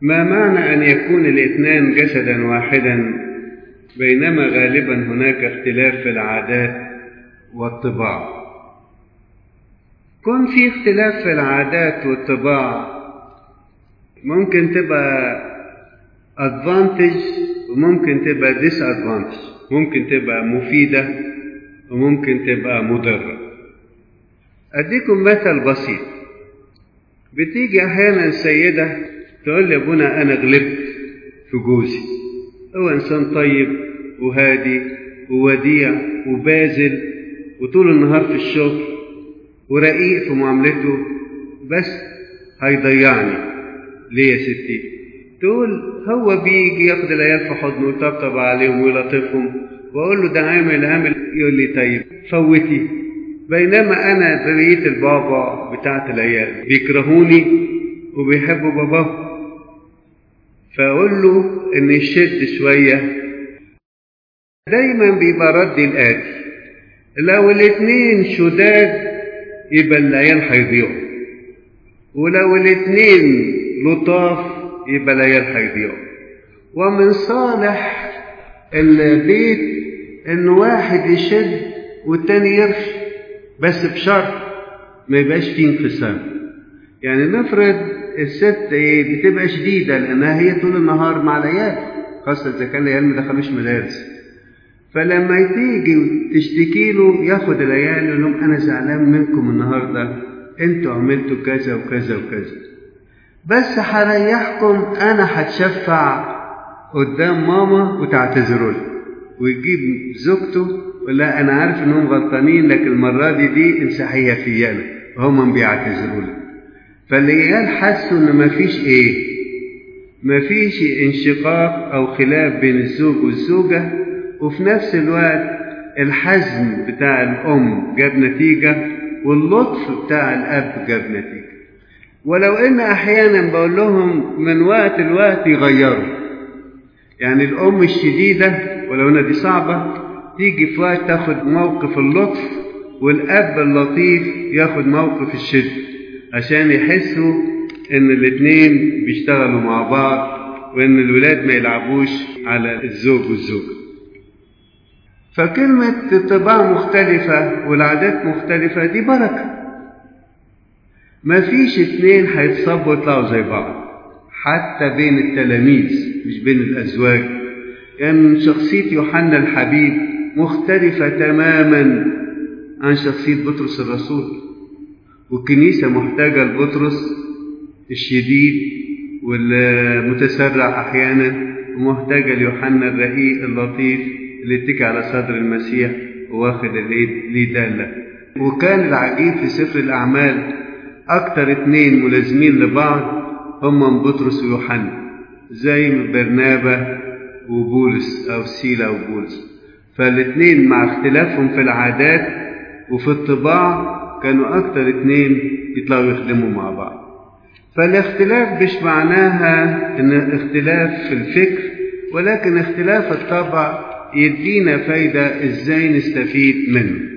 ما معنى أن يكون الاثنان جسدا واحدا بينما غالبا هناك اختلاف في العادات والطباع كون في اختلاف في العادات والطباع ممكن تبقى advantage وممكن تبقى disadvantage ممكن تبقى مفيدة وممكن تبقى مضرة أديكم مثل بسيط بتيجي أحيانا السيدة تقول لي أبونا أنا غلبت في جوزي هو إنسان طيب وهادي ووديع وبازل وطول النهار في الشغل ورقيق في معاملته بس هيضيعني ليه يا ستي تقول هو بيجي ياخد العيال في حضنه ويطبطب عليهم ويلطفهم واقول له ده عامل عامل يقول لي طيب فوتي بينما انا بقيت البابا بتاعت العيال بيكرهوني وبيحبوا باباهم فاقول له ان يشد شويه دايما بيبقى ردي الاتي لو الاتنين شداد يبقى العيال هيضيعوا ولو الاتنين لطاف يبقى العيال هيضيعوا ومن صالح البيت ان واحد يشد والتاني يرخي بس بشرط ما يبقاش فيه انقسام يعني نفرض الست ايه بتبقى شديده لانها هي طول النهار مع العيال خاصه اذا كان العيال ما دخلوش مدارس فلما تيجي تشتكي له ياخد العيال يقول لهم انا زعلان منكم النهارده انتوا عملتوا كذا وكذا وكذا بس هريحكم انا هتشفع قدام ماما وتعتذروا لي ويجيب زوجته ولا انا عارف انهم غلطانين لكن المره دي دي امسحيها فيا انا وهم بيعتذروا لي فالعيال حسوا ان مفيش ايه مفيش انشقاق او خلاف بين الزوج والزوجه وفي نفس الوقت الحزم بتاع الام جاب نتيجه واللطف بتاع الاب جاب نتيجه ولو ان احيانا بقول لهم من وقت لوقت يغيروا يعني الام الشديده ولو ان دي صعبه تيجي في وقت تاخد موقف اللطف والاب اللطيف ياخد موقف الشده عشان يحسوا ان الاتنين بيشتغلوا مع بعض وان الولاد ما يلعبوش على الزوج والزوجه فكلمة الطباع مختلفة والعادات مختلفة دي بركة ما فيش اتنين هيتصابوا ويطلعوا زي بعض حتى بين التلاميذ مش بين الأزواج يعني شخصية يوحنا الحبيب مختلفة تماما عن شخصية بطرس الرسول والكنيسة محتاجة لبطرس الشديد والمتسرع أحيانا ومحتاجة ليوحنا الرقيق اللطيف اللي اتكى على صدر المسيح واخد الايد ليه دالة وكان العجيب في سفر الأعمال أكتر اتنين ملازمين لبعض هم بطرس ويوحنا زي برنابا وبولس أو سيلا وبولس فالاتنين مع اختلافهم في العادات وفي الطباع كانوا أكتر اتنين يطلعوا يخدموا مع بعض فالاختلاف مش معناها ان اختلاف في الفكر ولكن اختلاف الطبع يدينا فايدة ازاي نستفيد منه